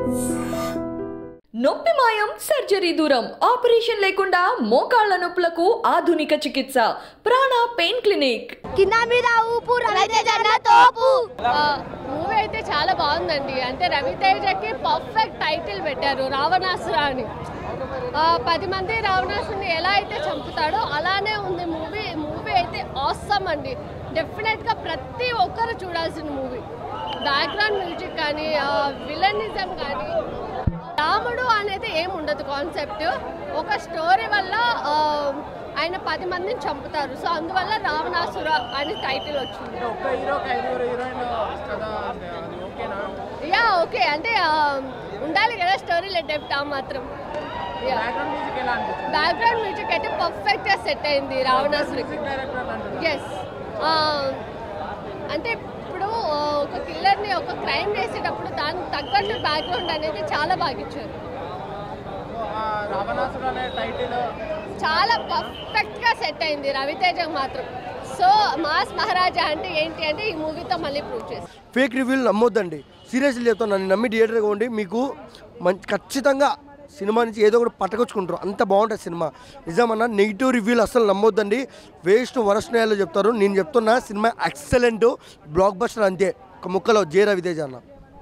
నొప్పి మాయం సర్జరీ దూరం ఆపరేషన్ లేకుండా మోకాళ్ల నొప్పులకు ఆధునిక చికిత్స ప్రాణ పెయిన్ క్లినిక్ కింద మీద ఊపు రవితేజ అన్న తోపు మూవీ అయితే చాలా బాగుందండి అంటే రవితేజకి పర్ఫెక్ట్ టైటిల్ పెట్టారు రావణాసుర అని ఆ, పది మంది రావణాసుని ఎలా అయితే చంపుతాడో అలానే ఉంది మూవీ మూవీ అయితే ఆసమ్ అండి డెఫినెట్గా ప్రతి ఒక్కరు చూడాల్సిన మూవీ బ్యాక్గ్రౌండ్ మ్యూజిక్ కానీ విలనిజం కానీ రాముడు అనేది ఏం ఉండదు కాన్సెప్ట్ ఒక స్టోరీ వల్ల ఆ, ఆయన పది మందిని చంపుతారు సో అందువల్ల రావణాసుర అని టైటిల్ వచ్చింది ఒక్క హీరోకి ఐదుగురు హీరోయిన్ కదా అంటే అది ఓకేనా యా ఓకే అంటే ఆ, ఉండాలి కదా స్టోరీలో డెప్త్ ఆ మాత్రం బ్యాక్గ్రౌండ్ మ్యూజిక్ ఎలా అనిపిస్తుంది బ్యాక్గ్రౌండ్ మ్యూజిక్ అయితే పర్ఫెక్ట్గా సెట్ అయింది రావణాసురికి డైరెక్టర్ అంటారు ఎస్ అంటే ఇప్పుడు ఆ, ఒక కిల్లర్ని ఒక క్రైమ్ చేసేటప్పుడు దానికి తగ్గట్టు బ్యాక్గ్రౌండ్ అనేది చాలా బాగా ఇచ్చారు రావణాసుడు అనే టైటిల్ చాలా పర్ఫెక్ట్గా సెట్ అయింది రవితేజ మాత్రం సో మాస్ మహారాజా అంటే ఏంటి అంటే ఈ మూవీతో మళ్ళీ ప్రూవ్ చేసి ఫేక్ రివ్యూలు నమ్మొద్దండి సీరియస్లీ చెప్తాను నన్ను నమ్మి థియేటర్గా ఉండి మీకు మంచి ఖచ్చితంగా సినిమా నుంచి ఏదో ఒకటి పట్టకొచ్చుకుంటారు అంత బాగుంటుంది సినిమా నిజమన్నా నెగిటివ్ రివ్యూలు అస్సలు నమ్మొద్దండి వేస్ట్ వరస్ట్ న్యాయాలు చెప్తారు నేను చెప్తున్నా సినిమా ఎక్సలెంట్ బ్లాక్ బస్టర్ అంతే ఒక ముక్కలో జే రవితేజ అన్న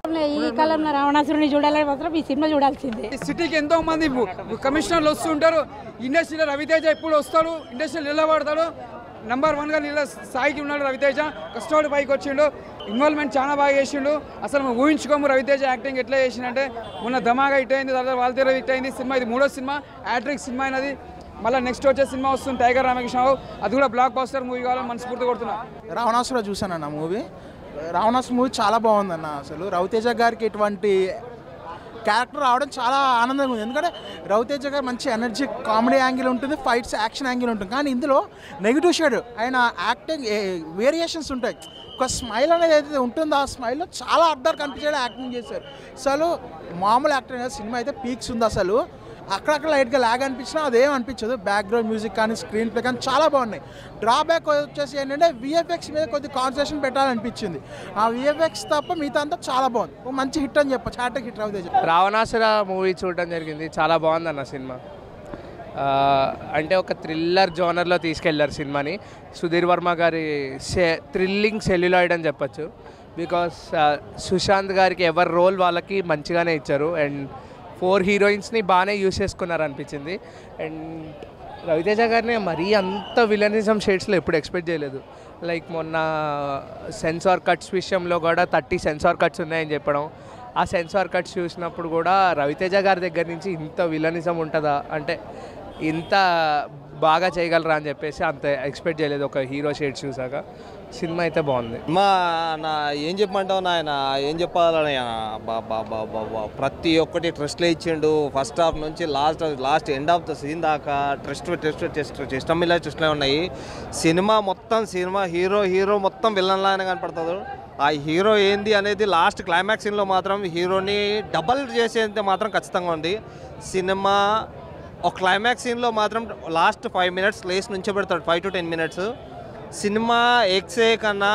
ఈ కాలంలో రావణాసురుని చూడాలని మాత్రం ఈ సినిమా చూడాల్సిందే సిటీకి ఎంతో మంది కమిషనర్లు వస్తుంటారు ఇండస్ట్రీలో రవితేజ ఎప్పుడు వస్తాడు ఇండస్ట్రీలో నిలబడతాడు నంబర్ వన్గా నిల స్థాయికి ఉన్నాడు రవితేజ కష్టపడి పైకి వచ్చిండు ఇన్వాల్వ్మెంట్ చాలా బాగా చేసిండు అసలు మనం ఊహించుకోము రవితేజ యాక్టింగ్ ఎట్లా చేసిండంటే మొన్న ధమాగా హిట్ అయింది తర్వాత వాళ్ళతీర హిట్ అయింది సినిమా ఇది మూడో సినిమా యాట్రిక్ సినిమా అయినది మళ్ళీ నెక్స్ట్ వచ్చే సినిమా వస్తుంది టైగర్ రామకృష్ణరావు అది కూడా బ్లాక్ బాస్టర్ మూవీ కావాలని మనస్ఫూర్తి కొడుతున్నా రావణాసుర చూశానన్న మూవీ రావణాసుర మూవీ చాలా బాగుందన్న అసలు రవితేజ గారికి ఎటువంటి క్యారెక్టర్ రావడం చాలా ఆనందంగా ఉంది ఎందుకంటే రవితేజ గారు మంచి ఎనర్జీ కామెడీ యాంగిల్ ఉంటుంది ఫైట్స్ యాక్షన్ యాంగిల్ ఉంటుంది కానీ ఇందులో నెగిటివ్ షేడ్ ఆయన యాక్టింగ్ వేరియేషన్స్ ఉంటాయి ఒక స్మైల్ అనేది ఏదైతే ఉంటుందో ఆ స్మైల్లో చాలా అర్థాలు కనిపించేలా యాక్టింగ్ చేశారు అసలు మామూలు యాక్టర్ కాదు, సినిమా అయితే పీక్స్ ఉంది అసలు అక్కడక్కడ లైట్గా లాగ్ అనిపించినా అదేం అనిపించదు బ్యాక్గ్రౌండ్ మ్యూజిక్ కానీ స్క్రీన్ ప్లే కానీ చాలా బాగున్నాయి డ్రాబ్యాక్ వచ్చేసి ఏంటంటే విఎఫ్ఎక్స్ మీద కొద్ది కాన్సన్ట్రేషన్ పెట్టాలనిపించింది ఆ విఎఫ్ఎక్స్ తప్ప మిగతా అంతా చాలా బాగుంది ఒక మంచి హిట్ అని చెప్పచ్చు hattrick hit Raviteja Ravanasura movie చూడడం జరిగింది చాలా బాగుంది అన్న సినిమా ఆ, అంటే ఒక థ్రిల్లర్ జోనర్లో తీసుకెళ్లారు సినిమాని సుధీర్ వర్మ గారి సె థ్రిల్లింగ్ సెల్యులాయిడ్ అని చెప్పొచ్చు బికాస్ సుశాంత్ గారికి ఎవరి రోల్ వాళ్ళకి మంచిగానే ఇచ్చారు అండ్ ఫోర్ హీరోయిన్స్ని బాగానే యూస్ చేసుకున్నారు అనిపించింది అండ్ రవితేజ గారిని మరీ అంత విలనిజం షేడ్స్లో ఎప్పుడు ఎక్స్పెక్ట్ చేయలేదు లైక్ మొన్న సెన్సార్ కట్స్ విషయంలో కూడా థర్టీ సెన్సార్ కట్స్ ఉన్నాయని చెప్పడం ఆ సెన్సార్ కట్స్ చూసినప్పుడు కూడా రవితేజ గారి దగ్గర నుంచి ఇంత విలనిజం ఉంటుందా అంటే ఇంత బాగా చేయగలరా అని చెప్పేసి అంత ఎక్స్పెక్ట్ చేయలేదు ఒక హీరో షేడ్ చూసాక సినిమా అయితే బాగుంది మా నా ఏం చెప్పమంటావు నాయన ఏం చెప్పాలని బా బా బా బా బా ప్రతి ఒక్కటి ట్రెస్ట్లో ఇచ్చిండు ఫస్ట్ హాఫ్ నుంచి last last end of the scene దాకా ట్రెస్ట్ ట్రెస్ట్ టెస్ట్ ఇష్టం ఇలా ట్రెస్ట్లే ఉన్నాయి సినిమా మొత్తం సినిమా హీరో హీరో మొత్తం విలన్లానే కనపడుతుంది ఆ హీరో ఏంది అనేది లాస్ట్ క్లైమాక్స్ సీన్లో మాత్రం హీరోని డబల్ చేసేంత మాత్రం ఖచ్చితంగా ఉంది సినిమా ఒక క్లైమాక్స్ సీన్లో మాత్రం లాస్ట్ ఫైవ్ మినిట్స్ లేస్ నుంచే పెడతాడు ఫైవ్ టు టెన్ మినిట్స్ సినిమా ఎక్సే కన్నా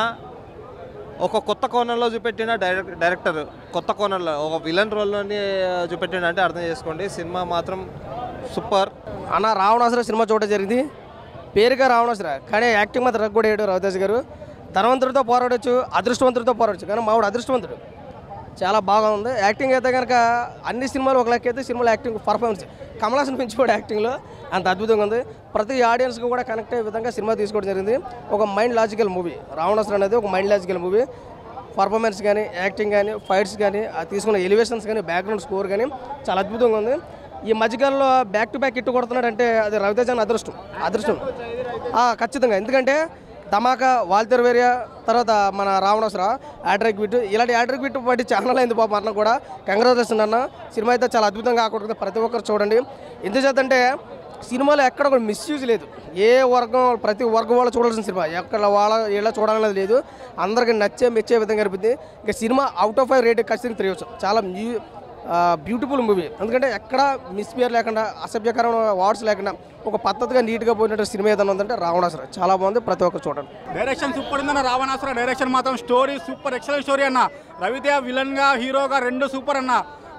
ఒక కొత్త కోణంలో చూపెట్టిన డైరెక్ట్ డైరెక్టర్ కొత్త కోణంలో ఒక విలన్ రోల్లోని చూపెట్టిన అంటే అర్థం చేసుకోండి సినిమా మాత్రం సూపర్ అన్న రావణాసుర సినిమా చూడడం జరిగింది పేరుగా రావణాసుర కానీ యాక్టింగ్ మాత్రం రగ్గొడేయడు రవితేజ్ గారు ధనవంతుడితో పోరాడొచ్చు అదృష్టవంతుడితో పోరాడచ్చు కానీ మావాడు అదృష్టవంతుడు చాలా బాగా ఉంది యాక్టింగ్ అయితే కనుక అన్ని సినిమాలు ఒక లెక్క అయితే సినిమాలో యాక్టింగ్ పర్ఫార్మెన్స్ కమలాసన్ పెంచిపోయాడు యాక్టింగ్లో అంత అద్భుతంగా ఉంది ప్రతి ఆడియన్స్కి కూడా కనెక్ట్ అయ్యే విధంగా సినిమా తీసుకోవడం జరిగింది ఒక మైండ్ లాజికల్ మూవీ రావణాసుర అనేది ఒక మైండ్ లాజికల్ మూవీ పర్ఫార్మెన్స్ కానీ యాక్టింగ్ కానీ ఫైట్స్ కానీ ఆ తీసుకున్న ఎలివేషన్స్ కానీ బ్యాక్గ్రౌండ్ స్కోర్ కానీ చాలా అద్భుతంగా ఉంది ఈ మధ్యకాలంలో బ్యాక్ టు బ్యాక్ హిట్ కొడుతున్నాడు అంటే అది రవితేజ అన్న అదృష్టం అదృష్టం ఆ, ఖచ్చితంగా ఎందుకంటే ధమాకా వాల్తెర్ వేరియా తర్వాత మన రావణాసుర యాడ్రిక్ బిట్ ఇలాంటి యాడ్రిక్ బిట్ బట్టి ఛానల్ అయింది పాపం అన్న కూడా కంగ్రాచులేషన్ అన్న సినిమా అయితే చాలా అద్భుతంగా ఆకట్టుకుంది ప్రతి ఒక్కరు చూడండి ఎందుచేతంటే సినిమాలో ఎక్కడ కూడా మిస్యూజ్ లేదు ఏ వర్గం ప్రతి వర్గం వాళ్ళు చూడాల్సిన సినిమా ఎక్కడ వాళ్ళ ఇలా చూడాలనేది లేదు అందరికీ నచ్చే మెచ్చే విధంగా అనిపింది ఇంకా సినిమా అవుట్ ఆఫ్ ఫైవ్ రేట్ ఖచ్చితంగా తెలియవచ్చు చాలా మ్యూ బ్యూటిఫుల్ మూవీ ఎందుకంటే ఎక్కడ మిస్బియర్ లేకుండా అసభ్యకరమైన వార్డ్స్ లేకుండా ఒక పద్ధతిగా నీట్గా పోయినట్టు సినిమా ఏదైనా ఉందంటే రావణాసుర చాలా బాగుంది ప్రతి ఒక్కరు చూడండి డైరెక్షన్ సూపర్ ఉందన్న రావణాసుర డైరెక్షన్ మాత్రం స్టోరీ సూపర్ ఎక్సలెంట్ స్టోరీ అన్న రవితేజ విలన్ గా హీరోగా రెండు సూపర్ అన్న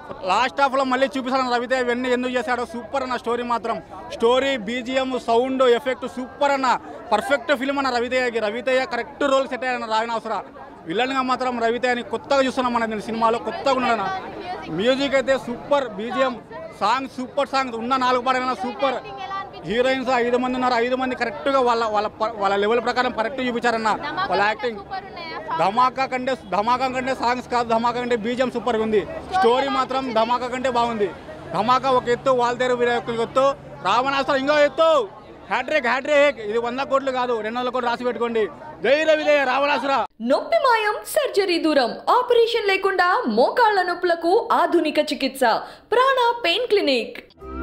లాస్ట్ హాఫ్లో మళ్ళీ చూపిస్తాను రవితేజ ఇవన్నీ ఎందుకు చేశాడో సూపర్ అన్న స్టోరీ మాత్రం story BGM sound effect super అన్న పర్ఫెక్ట్ ఫిల్మ్ అన్న రవితేజకి రవితేజ కరెక్ట్ రోల్ సెట్ అయ్యాడన్న రావినాసుర విలన్గా మాత్రం రవితేజని కొత్తగా చూస్తున్నాం మన నేను సినిమాలో కొత్తగా ఉన్నాడన్న మ్యూజిక్ అయితే super BGM song super song ఉన్న నాలుగు పాటలైనా సూపర్ హీరోయిన్స్ ఐదు మంది ఉన్నారు ఐదు మంది కరెక్ట్గా వాళ్ళ వాళ్ళ ప- వాళ్ళ లెవెల్ ప్రకారం కరెక్ట్ చూపించారన్న వాళ్ళ యాక్టింగ్ ధమాకా కంటే ధమాకా కంటే సాంగ్స్ కాదు ధమాకా కంటే బీజిఎం సూపర్గా ఉంది స్టోరీ మాత్రం ధమాకా కంటే బాగుంది ధమాకా ఒక ఎత్తు వాల్తేరు వీర ఒక ఎత్తు రావణాస్త్రం ఇంకో ఎత్తు హ్యాట్రిక్ హ్యాట్రిక్ ఇది వంద కోట్లు కాదు రెండు వందల కోట్లు రాసి పెట్టుకోండి జై రవిజయ రావణాసుర నొప్పి మాయం సర్జరీ దూరం ఆపరేషన్ లేకుండా మోకాళ్ల నొప్పులకు ఆధునిక చికిత్స ప్రాణ పెయిన్ క్లినిక్